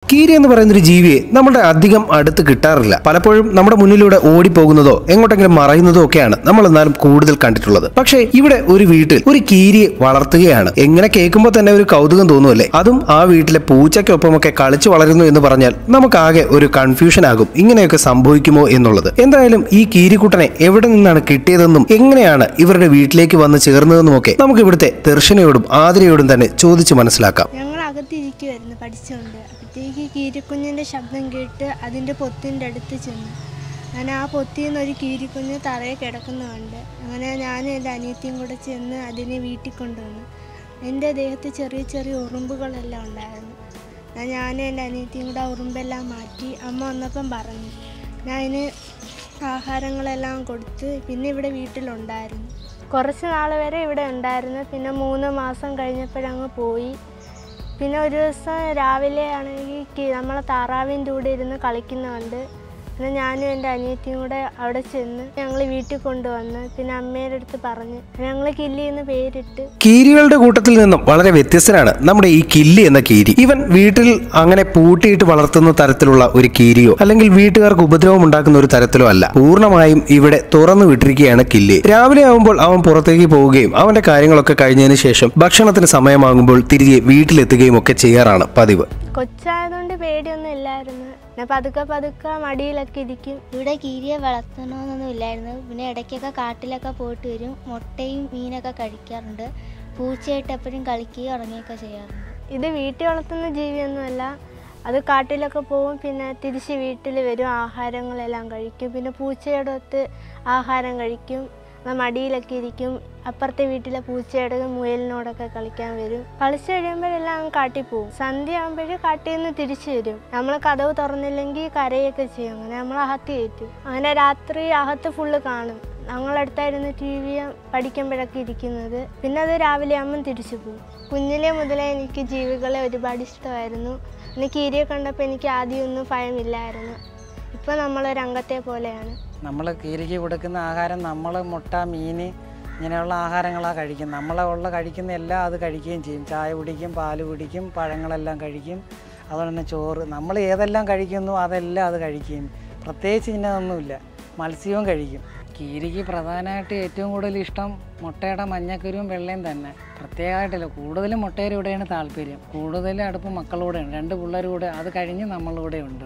കീരി എന്ന് പറയുന്ന ഒരു ജീവിയെ നമ്മുടെ അധികം അടുത്ത് കിട്ടാറില്ല പലപ്പോഴും നമ്മുടെ മുന്നിലൂടെ ഓടിപ്പോകുന്നതോ എങ്ങോട്ടെങ്കിലും മറയുന്നതോ ഒക്കെയാണ് നമ്മൾ എന്നാലും കൂടുതൽ കണ്ടിട്ടുള്ളത് പക്ഷേ ഇവിടെ ഒരു വീട്ടിൽ ഒരു കീരിയെ വളർത്തുകയാണ് എങ്ങനെ കേൾക്കുമ്പോൾ തന്നെ ഒരു കൗതുകം തോന്നുമല്ലേ അതും ആ വീട്ടിലെ പൂച്ചയ്ക്കൊപ്പമൊക്കെ കളിച്ചു വളരുന്നു എന്ന് പറഞ്ഞാൽ നമുക്കാകെ ഒരു കൺഫ്യൂഷൻ ആകും ഇങ്ങനെയൊക്കെ സംഭവിക്കുമോ എന്നുള്ളത് എന്തായാലും ഈ കീരിക്കുട്ടനെ എവിടെ നിന്നാണ് കിട്ടിയതെന്നും എങ്ങനെയാണ് ഇവരുടെ വീട്ടിലേക്ക് വന്ന് ചേർന്നതെന്നുമൊക്കെ നമുക്ക് ഇവിടുത്തെ ദർശനയോടും ആതിരയോടും തന്നെ ചോദിച്ചു മനസ്സിലാക്കാം ഞങ്ങൾ അകത്തിരിക്കുമായിരുന്നു പഠിച്ചുകൊണ്ട് അപ്പോഴത്തേക്ക് കീരിക്കുഞ്ഞിൻ്റെ ശബ്ദം കേട്ട് അതിൻ്റെ പൊത്തിൻ്റെ അടുത്ത് ചെന്നു അങ്ങനെ ആ പൊത്തിയിൽ നിന്ന് ഒരു കീരിക്കുഞ്ഞ് തറയെ കിടക്കുന്ന കണ്ട് അങ്ങനെ ഞാനും എൻ്റെ അനിയത്തിയും കൂടെ ചെന്ന് അതിനെ വീട്ടിൽ കൊണ്ടുവന്നു എൻ്റെ ദേഹത്ത് ചെറിയ ചെറിയ ഉറുമ്പുകളെല്ലാം ഉണ്ടായിരുന്നു ഞാൻ ഞാനും എൻ്റെ അനിയത്തിയും കൂടെ ആ ഉറുമ്പെല്ലാം മാറ്റി അമ്മ വന്നപ്പം പറഞ്ഞു ഞാൻ അതിന് ആഹാരങ്ങളെല്ലാം കൊടുത്ത് പിന്നെ ഇവിടെ വീട്ടിലുണ്ടായിരുന്നു കുറച്ച് നാൾ വരെ ഇവിടെ ഉണ്ടായിരുന്നു പിന്നെ മൂന്ന് മാസം കഴിഞ്ഞപ്പോഴങ്ങ് പോയി പിന്നെ ഒരു ദിവസം രാവിലെ ആണെങ്കിൽ നമ്മളെ താറാവിൻ്റെ കൂടെ ഇരുന്ന് കളിക്കുന്നുണ്ട് പിന്നെ ഞാനും എൻ്റെ അനിയത്തിയും കൂടെ അവിടെ ചെന്ന് ഞങ്ങൾ വീട്ടിൽ കൊണ്ടുവന്ന് പിന്നെ അമ്മയുടെ അടുത്ത് പറഞ്ഞ് ഞങ്ങൾ കില്ലി എന്ന് പേരിട്ട് കീരികളുടെ കൂട്ടത്തിൽ നിന്നും വളരെ വ്യത്യസ്തനാണ് നമ്മുടെ ഈ കില്ലി എന്ന കീരി ഇവൻ വീട്ടിൽ അങ്ങനെ പൂട്ടിയിട്ട് വളർത്തുന്ന തരത്തിലുള്ള ഒരു കീരിയോ അല്ലെങ്കിൽ വീട്ടുകാർക്ക് ഉപദ്രവം ഉണ്ടാക്കുന്ന ഒരു തരത്തിലോ അല്ല പൂർണ്ണമായും ഇവിടെ തുറന്നു വിട്ടിരിക്കുകയാണ് കില്ലി രാവിലെ ആവുമ്പോൾ അവൻ പുറത്തേക്ക് പോവുകയും അവന്റെ കാര്യങ്ങളൊക്കെ കഴിഞ്ഞതിന് ശേഷം ഭക്ഷണത്തിന് സമയമാകുമ്പോൾ തിരികെ വീട്ടിലെത്തുകയും ഒക്കെ ചെയ്യാറാണ് പതിവ് കൊച്ചായതുകൊണ്ട് പേടിയൊന്നും ഇല്ലായിരുന്നു പിന്നെ പതുക്കെ പതുക്കെ മടിയിലൊക്കെ ഇരിക്കും ഇവിടെ കീരിയെ വളർത്തണമെന്നൊന്നും ഇല്ലായിരുന്നു പിന്നെ ഇടയ്ക്കൊക്കെ കാട്ടിലൊക്കെ പോയിട്ട് വരും മുട്ടയും മീനൊക്കെ കഴിക്കാറുണ്ട് പൂച്ചയായിട്ട് എപ്പോഴും കളിക്കുകയും ഉറങ്ങുകയൊക്കെ ചെയ്യാറുണ്ട് ഇത് വീട്ടിൽ വളർത്തുന്ന ജീവിയൊന്നുമല്ല അത് കാട്ടിലൊക്കെ പോകും പിന്നെ തിരിച്ച് വീട്ടിൽ വരും ആഹാരങ്ങളെല്ലാം കഴിക്കും പിന്നെ പൂച്ചയുടെ ഒത്ത് ആഹാരം കഴിക്കും അത് മടിയിലൊക്കെ ഇരിക്കും അപ്പുറത്തെ വീട്ടിലെ പൂച്ചയുടെ മുയലിനോടൊക്കെ കളിക്കാൻ വരും കളിച്ചു കഴിയുമ്പോഴെല്ലാം അങ്ങ് കാട്ടിൽ പോകും സന്ധ്യ ആകുമ്പോഴേ കാട്ടിൽ നിന്ന് തിരിച്ചു വരും നമ്മൾ കഥവ് തുറന്നില്ലെങ്കിൽ കരയൊക്കെ ചെയ്യും അങ്ങനെ നമ്മൾ അകത്ത് കയറ്റും അങ്ങനെ രാത്രി അകത്ത് ഫുള്ള് കാണും ഞങ്ങളടുത്തായിരുന്നു ടി വി പഠിക്കുമ്പോഴൊക്കെ ഇരിക്കുന്നത് പിന്നെ അത് രാവിലെ ആകുമ്പം തിരിച്ചു പോകും കുഞ്ഞിലെ മുതലേ എനിക്ക് ജീവികളെ ഒരുപാട് ഇഷ്ടമായിരുന്നു പിന്നെ കീരിയെ കണ്ടപ്പോൾ എനിക്ക് ആദ്യമൊന്നും ഭയമില്ലായിരുന്നു ഇപ്പോൾ നമ്മളൊരു അംഗത്തെ പോലെയാണ് നമ്മൾ കീരിക്ക് കൊടുക്കുന്ന ആഹാരം നമ്മൾ മുട്ട മീൻ ഇങ്ങനെയുള്ള ആഹാരങ്ങളാണ് കഴിക്കുന്നത് നമ്മളെ ഉള്ള കഴിക്കുന്ന എല്ലാം അത് കഴിക്കുകയും ചെയ്യും ചായ കുടിക്കും പാല് കുടിക്കും പഴങ്ങളെല്ലാം കഴിക്കും അതുപോലെ തന്നെ ചോറ് നമ്മൾ ഏതെല്ലാം കഴിക്കുന്നു അതെല്ലാം അത് കഴിക്കുകയും പ്രത്യേകിച്ച് ഇന്നതൊന്നുമില്ല മത്സ്യവും കഴിക്കും കീരിക്ക് പ്രധാനമായിട്ട് ഏറ്റവും കൂടുതൽ ഇഷ്ടം മുട്ടയുടെ മഞ്ഞക്കുരുവും വെള്ളയും തന്നെ പ്രത്യേകമായിട്ടില്ല കൂടുതലും മുട്ടയുടെ കൂടെയാണ് താല്പര്യം കൂടുതൽ അടുപ്പ് മക്കളൂടെയാണ് രണ്ട് പിള്ളേർ കൂടെ അത് കഴിഞ്ഞ് നമ്മളുടെ ഉണ്ട്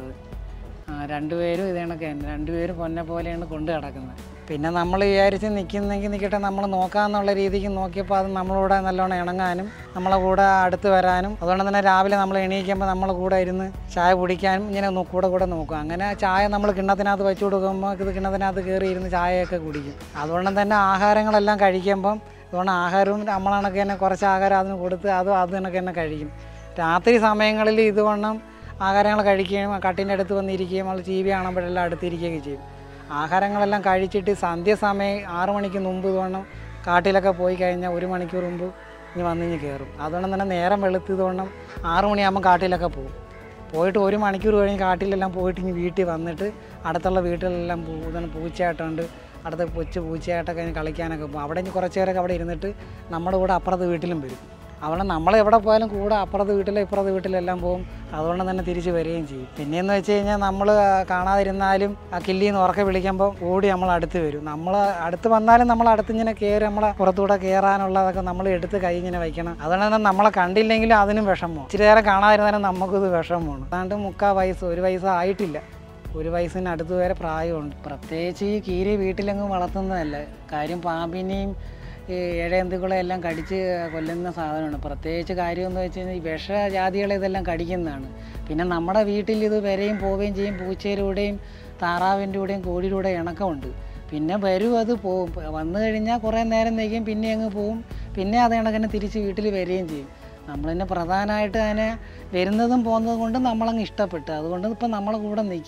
ആ, രണ്ടുപേരും ഇത് കണക്ക് തന്നെ രണ്ടുപേരും പൊന്നെ പോലെയാണ് കൊണ്ട് കിടക്കുന്നത് പിന്നെ നമ്മൾ വിചാരിച്ച് നിൽക്കുന്നെങ്കിൽ നിൽക്കട്ടെ നമ്മൾ നോക്കാമെന്നുള്ള രീതിക്ക് നോക്കിയപ്പോൾ അത് നമ്മളൂടെ നല്ലോണം ഇണങ്ങാനും നമ്മളെ കൂടെ അടുത്ത് വരാനും അതുകൊണ്ട് തന്നെ രാവിലെ നമ്മൾ എണീക്കുമ്പോൾ നമ്മളെ കൂടെ ഇരുന്ന് ചായ കുടിക്കാനും ഇങ്ങനെ നോ- കൂടെ കൂടെ നോക്കും അങ്ങനെ ചായ നമ്മൾ കിണ്ണത്തിനകത്ത് വെച്ച് കൊടുക്കുമ്പോൾ ഇത് കിണ്ണത്തിനകത്ത് കയറി ഇരുന്ന് ചായയൊക്കെ കുടിക്കും അതുകൊണ്ട് തന്നെ ആഹാരങ്ങളെല്ലാം കഴിക്കുമ്പം അതുകൊണ്ട് ആഹാരവും നമ്മളണക്ക് തന്നെ കുറച്ച് ആഹാരം അതിന് കൊടുത്ത് അതും അത് കണക്ക് തന്നെ കഴിക്കും രാത്രി സമയങ്ങളിൽ ഇതുവണ്ണം ആഹാരങ്ങൾ കഴിക്കുകയും കട്ടിൻ്റെ അടുത്ത് വന്നിരിക്കുകയും നമ്മൾ ടി വി കാണുമ്പോഴെല്ലാം അടുത്തിരിക്കുകയൊക്കെ ചെയ്യും ആഹാരങ്ങളെല്ലാം കഴിച്ചിട്ട് സന്ധ്യ സമയം ആറു മണിക്ക് മുമ്പ് ഇതുവണ്ണം കാട്ടിലൊക്കെ പോയി കഴിഞ്ഞാൽ ഒരു മണിക്കൂർ മുമ്പ് ഇനി വന്ന് ഇനി കയറും അതുകൊണ്ട് തന്നെ നേരം വെളുത്ത് ഇതുവണ്ണം ആറു മണിയാകുമ്പോൾ കാട്ടിലൊക്കെ പോകും പോയിട്ട് ഒരു മണിക്കൂർ കഴിഞ്ഞ് കാട്ടിലെല്ലാം പോയിട്ട് ഇനി വീട്ടിൽ വന്നിട്ട് അടുത്തുള്ള വീട്ടിലെല്ലാം പൂ ഇതാണ് പൂച്ചയാട്ടമുണ്ട് അടുത്ത കൊച്ചു പൂച്ചയായിട്ടൊക്കെ ഇനി കളിക്കാനൊക്കെ പോകും അവിടെ ഇനി കുറച്ച് നേരമൊക്കെ അവിടെ ഇരുന്നിട്ട് നമ്മുടെ കൂടെ അപ്പുറത്ത് വീട്ടിലും വരും അതുകൊണ്ട് നമ്മൾ എവിടെ പോയാലും കൂടെ അപ്പുറത്ത് വീട്ടിലും ഇപ്പുറത്ത് വീട്ടിലെല്ലാം പോകും അതുകൊണ്ട് തന്നെ തിരിച്ച് വരികയും ചെയ്യും പിന്നെയെന്ന് വെച്ച് കഴിഞ്ഞാൽ നമ്മൾ കാണാതിരുന്നാലും ആ കില്ലിന്ന് ഉറക്കെ വിളിക്കുമ്പോൾ ഓടി നമ്മൾ അടുത്ത് വരും നമ്മൾ അടുത്ത് വന്നാലും നമ്മൾ അടുത്ത് ഇങ്ങനെ കയറി നമ്മളെ പുറത്തൂടെ കയറാനുള്ളതൊക്കെ നമ്മൾ എടുത്ത് കൈ ഇങ്ങനെ വയ്ക്കണം അതുകൊണ്ട് തന്നെ നമ്മളെ കണ്ടില്ലെങ്കിലും അതിനും വിഷമമാണ് ഇച്ചിരി നേരം കാണാതിരുന്നാലും നമുക്കിത് വിഷമമാണ് അതാണ്ട് മുക്കാൽ വയസ്സ് ഒരു വയസ്സ് ആയിട്ടില്ല ഒരു വയസ്സിന് അടുത്ത് വരെ പ്രായമുണ്ട് പ്രത്യേകിച്ച് ഈ കീരി വീട്ടിലെങ്ങും വളർത്തുന്നതല്ല കാര്യം പാമ്പിനെയും ഈ ഇഴയന്തുക്കളെ എല്ലാം കടിച്ച് കൊല്ലുന്ന സാധനമാണ് പ്രത്യേകിച്ച് കാര്യം എന്ന് വെച്ച് കഴിഞ്ഞാൽ ഈ വിഷജാതികളെ ഇതെല്ലാം കടിക്കുന്നതാണ് പിന്നെ നമ്മുടെ വീട്ടിൽ ഇത് വരെയും പോവുകയും ചെയ്യും പൂച്ചയിലൂടെയും താറാവിൻ്റെ കൂടെയും കോഴിയുടെ കൂടെയും ഇണക്കമുണ്ട് പിന്നെ വരും അത് പോവും വന്നു കഴിഞ്ഞാൽ കുറേ നേരം നിൽക്കും പിന്നെ അങ്ങ് പോവും പിന്നെ അത് കണക്കിന് തിരിച്ച് വീട്ടിൽ വരികയും ചെയ്യും നമ്മൾ തന്നെ പ്രധാനമായിട്ട് അതിനെ വരുന്നതും പോകുന്നതും കൊണ്ട് നമ്മളങ്ങ് ഇഷ്ടപ്പെട്ടു അതുകൊണ്ട് ഇപ്പം നമ്മളെ കൂടെ നിൽക്കുന്നു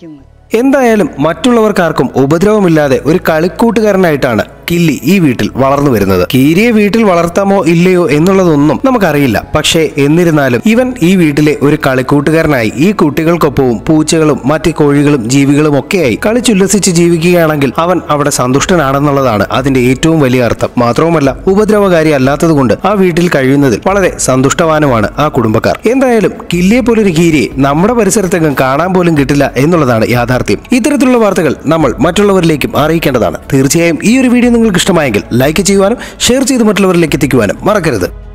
എന്തായാലും മറ്റുള്ളവർക്കാർക്കും ഉപദ്രവമില്ലാതെ ഒരു കളിക്കൂട്ടുകാരനായിട്ടാണ് കില്ലി ഈ വീട്ടിൽ വളർന്നു വരുന്നത് കീരിയെ വീട്ടിൽ വളർത്താമോ ഇല്ലയോ എന്നുള്ളതൊന്നും നമുക്കറിയില്ല പക്ഷേ എന്നിരുന്നാലും ഇവൻ ഈ വീട്ടിലെ ഒരു കളിക്കൂട്ടുകാരനായി ഈ കുട്ടികൾക്കൊപ്പവും പൂച്ചകളും മറ്റ് കോഴികളും ജീവികളും ഒക്കെയായി കളിച്ചുല്ലസിച്ച് ജീവിക്കുകയാണെങ്കിൽ അവൻ അവിടെ സന്തുഷ്ടനാണെന്നുള്ളതാണ് അതിന്റെ ഏറ്റവും വലിയ അർത്ഥം മാത്രവുമല്ല ഉപദ്രവകാരി അല്ലാത്തതുകൊണ്ട് ആ വീട്ടിൽ കഴിയുന്നതിൽ വളരെ സന്തുഷ്ടവാനുമാണ് ആ കുടുംബക്കാർ എന്തായാലും കില്ലിയെ പോലൊരു കീരിയെ നമ്മുടെ പരിസരത്തെങ്ങും കാണാൻ പോലും കിട്ടില്ല എന്നുള്ളതാണ് യാഥാർത്ഥ്യം ഇത്തരത്തിലുള്ള വാർത്തകൾ നമ്മൾ മറ്റുള്ളവരിലേക്കും അറിയിക്കേണ്ടതാണ് തീർച്ചയായും ഈ ഒരു വീഡിയോ നിങ്ങൾക്ക് ഇഷ്ടമായെങ്കിൽ ലൈക്ക് ചെയ്യുവാനും ഷെയർ ചെയ്ത് മറ്റുള്ളവരിലേക്ക് എത്തിക്കുവാനും മറക്കരുത്